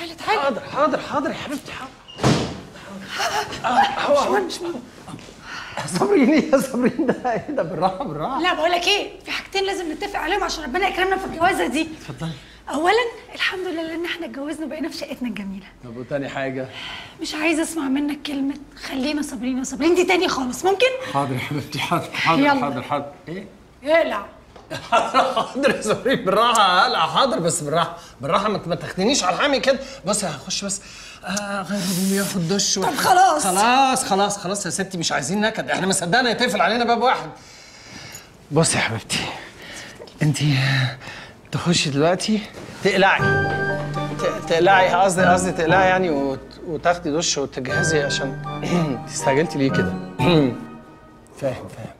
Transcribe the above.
تعالى تعالى حاضر حاضر حاضر يا حبيبتي حاضر هو هو مش صابرين يا صابرين ده ايه ده بالراحه بالراحه لا بقول لك ايه في حاجتين لازم نتفق عليهم عشان ربنا يكرمنا في الجوازه دي اتفضلي اولا الحمد لله ان احنا اتجوزنا وبقينا في شقتنا الجميله طب وتاني حاجه مش عايزه اسمع منك كلمه خلينا صابرين يا صابرين دي تاني خالص ممكن حاضر يا حبيبتي حاضر حاضر يلا. حاضر حاضر ايه اقلع حاضر يا صابرين بالراحه هلا حاضر بس بالراحه بالراحه ما ما تاخدنيش على الحامي كده بصي هخش بس آه غير هدومي اخد دش طب خلاص. خلاص خلاص خلاص يا ستي مش عايزين نكد احنا ما صدقنا يتقفل علينا باب واحد بصي يا حبيبتي انت تخشي دلوقتي تقلعي ت- تقلعي قصدي قصدي تقلعي يعني وت- وتاخدي دش وتجهزي عشان استعجلتي ليه كده فاهم فاهم